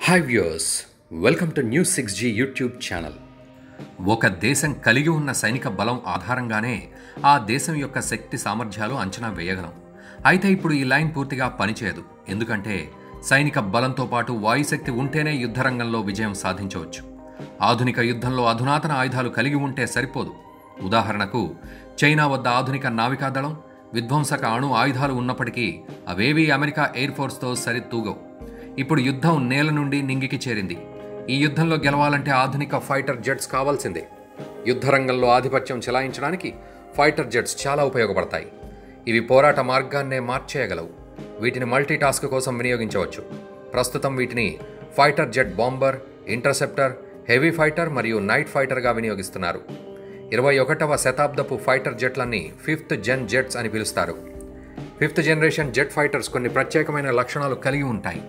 hi viewers welcome to news six G YouTube channel ఒక దేశం కలిగి ఉన్న సైనిక బలం ఆధారంగానే ఆ దేశం యొక్క శక్తి సామర్థ్యాలు అంచనా వేయగలం అయితే ఇప్పుడు ఈ లైన్ పూర్తిగా పనిచేయదు ఎందుకంటే సైనిక బలంతో పాటు వాయుశక్తి ఉంటేనే యుద్ధరంగంలో విజయం సాధించవచ్చు ఆధునిక యుద్ధంలో అధునాతన ఆయుధాలు కలిగి ఉంటే సరిపోదు ఉదాహరణకు చైనా వద్ద ఆధునిక నావికాదళం విధ్వంసక అణు ఆయుధాలు ఉన్నప్పటికీ అవేవీ అమెరికా ఎయిర్ ఫోర్స్తో సరితూగవు ఇప్పుడు యుద్ధం నేల నుండి నింగికి చేరింది ఈ యుద్ధంలో గెలవాలంటే ఆధునిక ఫైటర్ జెట్స్ కావాల్సిందే యుద్ధరంగంలో ఆధిపత్యం చెలాయించడానికి ఫైటర్ జెట్స్ చాలా ఉపయోగపడతాయి ఇవి పోరాట మార్గాన్నే మార్చేయగలవు వీటిని మల్టీ టాస్క్ కోసం వినియోగించవచ్చు ప్రస్తుతం వీటిని fighter jet bomber interceptor heavy fighter మరియు నైట్ ఫైటర్గా వినియోగిస్తున్నారు ఇరవై ఒకటవ శతాబ్దపు ఫైటర్ జెట్లన్నీ ఫిఫ్త్ జెన్ జెట్స్ అని పిలుస్తారు ఫిఫ్త్ జనరేషన్ జెట్ ఫైటర్స్ కొన్ని ప్రత్యేకమైన లక్షణాలు కలిగి ఉంటాయి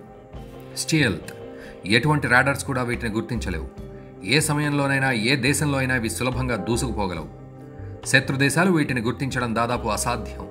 స్టీల్త్ ఎటువంటి రాడర్స్ కూడా వీటిని గుర్తించలేవు ఏ సమయంలోనైనా ఏ దేశంలో అయినా ఇవి సులభంగా దూసుకుపోగలవు శత్రు దేశాలు వీటిని గుర్తించడం దాదాపు అసాధ్యం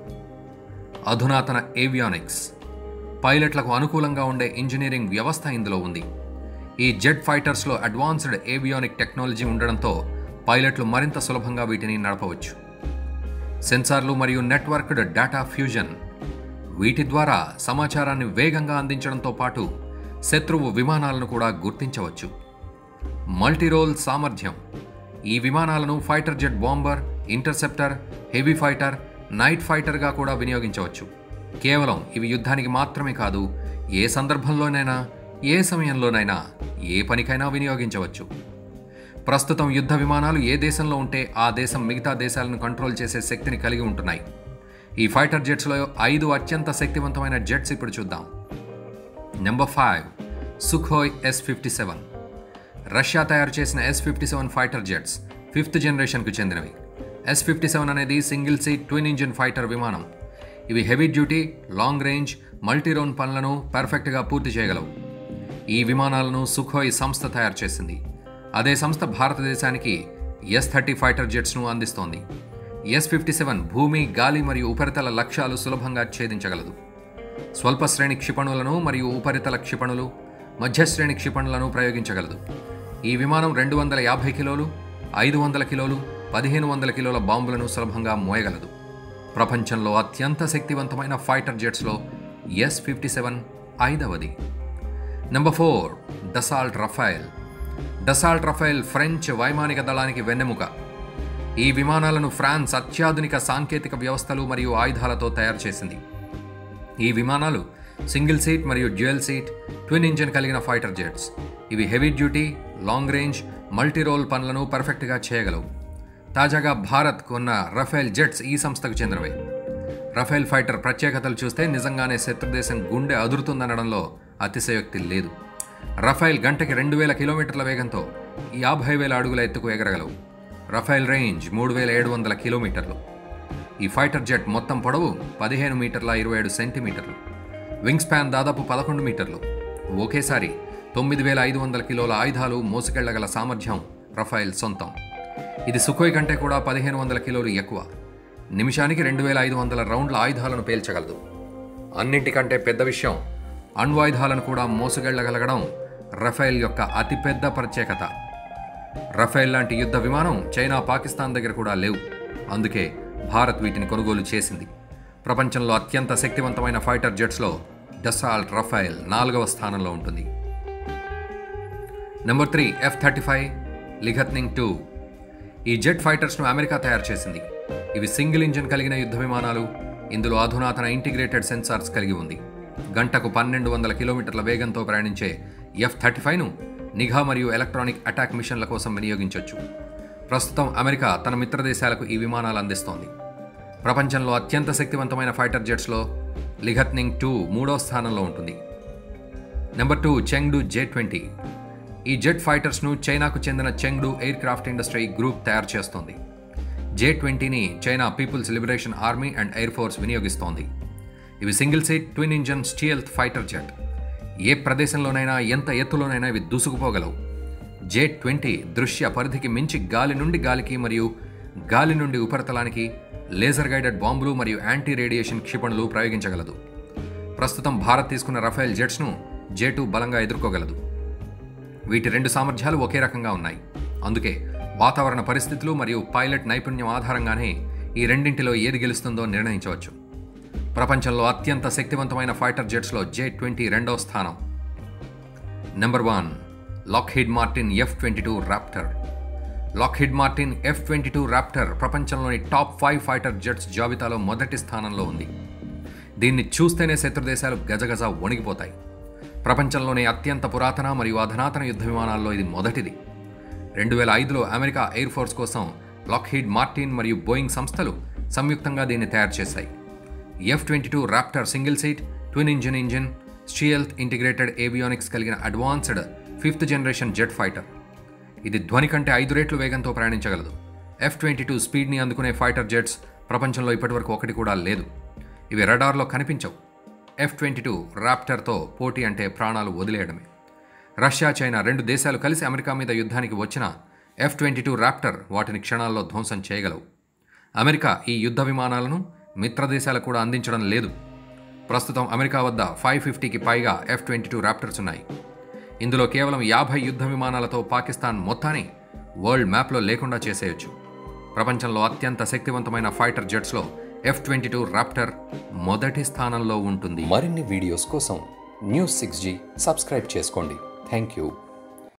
అధునాతన ఏవియానిక్స్ పైలట్లకు అనుకూలంగా ఉండే ఇంజనీరింగ్ వ్యవస్థ ఇందులో ఉంది ఈ జెట్ ఫైటర్స్లో అడ్వాన్స్డ్ ఏవియానిక్ టెక్నాలజీ ఉండడంతో పైలట్లు మరింత సులభంగా వీటిని నడపవచ్చు సెన్సార్లు మరియు నెట్వర్క్డ్ డేటా ఫ్యూజన్ వీటి ద్వారా సమాచారాన్ని వేగంగా అందించడంతో పాటు శత్రువు విమానాలను కూడా గుర్తించవచ్చు మల్టీరోల్ సామర్థ్యం ఈ విమానాలను fighter jet bomber interceptor heavy fighter night ఫైటర్గా కూడా వినియోగించవచ్చు కేవలం ఇవి యుద్ధానికి మాత్రమే కాదు ఏ సందర్భంలోనైనా ఏ సమయంలోనైనా ఏ పనికైనా వినియోగించవచ్చు ప్రస్తుతం యుద్ధ విమానాలు ఏ దేశంలో ఉంటే ఆ దేశం మిగతా దేశాలను కంట్రోల్ చేసే శక్తిని కలిగి ఉంటున్నాయి ఈ ఫైటర్ జెట్స్లో ఐదు అత్యంత శక్తివంతమైన జెట్స్ ఇప్పుడు చూద్దాం number five Sukhoi S fifty seven Russia తయారు చేసిన S fifty seven fighter jets fifth జనరేషన్కు చెందినవి ఎస్ ఫిఫ్టీ సెవెన్ అనేది single seat twin engine fighter విమానం ఇవి heavy duty long range multirole పనులను పర్ఫెక్ట్గా పూర్తి చేయగలవు ఈ విమానాలను సుఖోయ్ సంస్థ తయారు చేసింది అదే సంస్థ భారతదేశానికి ఎస్ థర్టీ ఫైటర్ జెట్స్ను అందిస్తోంది ఎస్ ఫిఫ్టీ సెవెన్ భూమి గాలి మరియు ఉపరితల లక్ష్యాలు సులభంగా ఛేదించగలదు స్వల్ప శ్రేణి క్షిపణులను మరియు ఉపరితల క్షిపణులు మధ్యశ్రేణి క్షిపణులను ప్రయోగించగలదు ఈ విమానం రెండు వందల యాభై కిలోలు ఐదు వందల కిలోలు పదిహేను వందల కిలోల బాంబులను సులభంగా మోయగలదు ప్రపంచంలో అత్యంత శక్తివంతమైన ఫైటర్ జెట్స్లో ఎస్ ఫిఫ్టీ సెవెన్ ఐదవది number four Dassault Rafale Dassault Rafale French వైమానిక దళానికి వెన్నెముక ఈ విమానాలను ఫ్రాన్స్ అత్యాధునిక సాంకేతిక వ్యవస్థలు మరియు ఆయుధాలతో తయారు చేసింది ఈ విమానాలు సింగిల్ సీట్ మరియు డ్యూయల్ సీట్ ట్విన్ ఇంజిన్ కలిగిన ఫైటర్ జెట్స్ ఇవి heavy duty long range multirole పనులను పర్ఫెక్ట్గా చేయగలవు తాజాగా భారత్ కొన్న రఫేల్ జెట్స్ ఈ సంస్థకు చెందినవే రఫేల్ ఫైటర్ ప్రత్యేకతలు చూస్తే నిజంగానే శత్రుదేశం గుండె అదురుతుందనడంలో అతిశయోక్తి లేదు రఫైల్ గంటకి రెండు వేల కిలోమీటర్ల వేగంతో యాభై వేల అడుగుల ఎత్తుకు ఎగరగలవు రఫైల్ రేంజ్ మూడు వేల ఏడు వందల కిలోమీటర్లు ఈ ఫైటర్ జెట్ మొత్తం పొడవు పదిహేను మీటర్ల ఇరవై ఏడు సెంటీమీటర్లు వింగ్ స్పాన్ దాదాపు పదకొండు మీటర్లు ఒకేసారి తొమ్మిది వేల ఐదు వందల కిలోల ఆయుధాలు మోసుకెళ్లగల సామర్థ్యం రఫైల్ సొంతం ఇది సుఖోయ్ కంటే కూడా పదిహేను వందల కిలోలు ఎక్కువ నిమిషానికి రెండు వేల ఐదు వందల రౌండ్ల ఆయుధాలను పేల్చగలదు అన్నింటికంటే పెద్ద విషయం అణ్వాయుధాలను కూడా మోసుకెళ్లగలగడం రఫైల్ యొక్క అతిపెద్ద ప్రత్యేకత రఫేల్ లాంటి యుద్ధ విమానం చైనా పాకిస్తాన్ దగ్గర కూడా లేవు అందుకే భారత్ వీటిని కొనుగోలు చేసింది ప్రపంచంలో అత్యంత శక్తివంతమైన ఫైటర్ జెట్స్లో డసాల్ట్ రఫైల్ నాలుగవ స్థానంలో ఉంటుంది number three F thirty five lightning two ఈ జెట్ ఫైటర్స్ను అమెరికా తయారు చేసింది ఇవి సింగిల్ ఇంజిన్ కలిగిన యుద్ధ విమానాలు ఇందులో అధునాతన ఇంటిగ్రేటెడ్ సెన్సార్స్ కలిగి ఉంది గంటకు పన్నెండు వందల కిలోమీటర్ల వేగంతో ప్రయాణించే ఎఫ్ థర్టీ ఫైవ్ను నిఘా మరియు ఎలక్ట్రానిక్ అటాక్ మిషన్ల కోసం వినియోగించవచ్చు ప్రస్తుతం అమెరికా తన మిత్ర దేశాలకు ఈ విమానాలు అందిస్తోంది ప్రపంచంలో అత్యంత శక్తివంతమైన ఫైటర్ జెట్స్లో లిఘత్నింగ్ టూ మూడో స్థానంలో ఉంటుంది number two Chengdu J twenty ఈ జెట్ ఫైటర్స్ను చైనాకు చెందిన Chengdu aircraft industry group తయారు చేస్తోంది జే ట్వంటీని China People's Liberation Army and Air Force వినియోగిస్తోంది ఇవి single seat twin engine stealth fighter jet ఏ ప్రదేశంలోనైనా ఎంత ఎత్తులోనైనా ఇవి దూసుకుపోగలవు జే ట్వంటీ దృశ్య పరిధికి మించి గాలి నుండి గాలికి మరియు గాలి నుండి ఉపరితలానికి లేజర్ గైడెడ్ బాంబులు మరియు యాంటీ రేడియేషన్ క్షిపణులు ప్రయోగించగలదు ప్రస్తుతం భారత్ తీసుకున్న రఫేల్ జెట్స్ను జే టూ బలంగా ఎదుర్కోగలదు వీటి రెండు సామర్థ్యాలు ఒకే రకంగా ఉన్నాయి అందుకే వాతావరణ పరిస్థితులు మరియు పైలట్ నైపుణ్యం ఆధారంగానే ఈ రెండింటిలో ఏది గెలుస్తుందో నిర్ణయించవచ్చు ప్రపంచంలో అత్యంత శక్తివంతమైన ఫైటర్ జెట్స్లో జే ట్వంటీ రెండవ స్థానం number one Lockheed Martin F twenty two Raptor Lockheed Martin F twenty two Raptor ప్రపంచంలోని టాప్ ఫైవ్ ఫైటర్ జెట్స్ జాబితాలో మొదటి స్థానంలో ఉంది దీన్ని చూస్తేనే శత్రుదేశాలు గజగజ వణిగిపోతాయి ప్రపంచంలోనే అత్యంత పురాతన మరియు అధునాతన యుద్ధ విమానాల్లో ఇది మొదటిది రెండు వేల ఐదులో అమెరికా ఎయిర్ ఫోర్స్ కోసం లాక్హీడ్ మార్టిన్ మరియు బోయింగ్ సంస్థలు సంయుక్తంగా దీన్ని తయారు చేశాయి F twenty two Raptor single seat twin engine engine stealth integrated avionics కలిగిన advanced fifth generation jet fighter ఇది ధ్వని కంటే ఐదు రెట్లు వేగంతో ప్రయాణించగలదు ఎఫ్ ట్వంటీ టూ స్పీడ్ని అందుకునే ఫైటర్ జెట్స్ ప్రపంచంలో ఇప్పటివరకు ఒకటి కూడా లేదు ఇవి రడార్లో కనిపించవు ఎఫ్ ట్వంటీ టూ రాప్టర్తో పోటీ అంటే ప్రాణాలు వదిలేయడమే రష్యా చైనా రెండు దేశాలు కలిసి అమెరికా మీద యుద్ధానికి వచ్చిన ఎఫ్ ట్వంటీ టూ రాప్టర్ వాటిని క్షణాల్లో ధ్వంసం చేయగలవు అమెరికా ఈ యుద్ధ విమానాలను మిత్ర దేశాలకు కూడా అందించడం లేదు ప్రస్తుతం అమెరికా వద్ద ఫైవ్ ఫిఫ్టీకి పైగా ఎఫ్ ట్వంటీ టూ రాప్టర్స్ ఉన్నాయి ఇందులో కేవలం యాభై యుద్ధ విమానాలతో పాకిస్తాన్ మొత్తాన్ని వరల్డ్ మ్యాప్లో లేకుండా చేసేయచ్చు ప్రపంచంలో అత్యంత శక్తివంతమైన ఫైటర్ జెట్స్లో ఎఫ్ ట్వంటీ టూ రాప్టర్ మొదటి స్థానంలో ఉంటుంది మరిన్ని వీడియోస్ కోసం న్యూస్ సిక్స్ జీ సబ్స్క్రైబ్ చేసుకోండి థ్యాంక్ యూ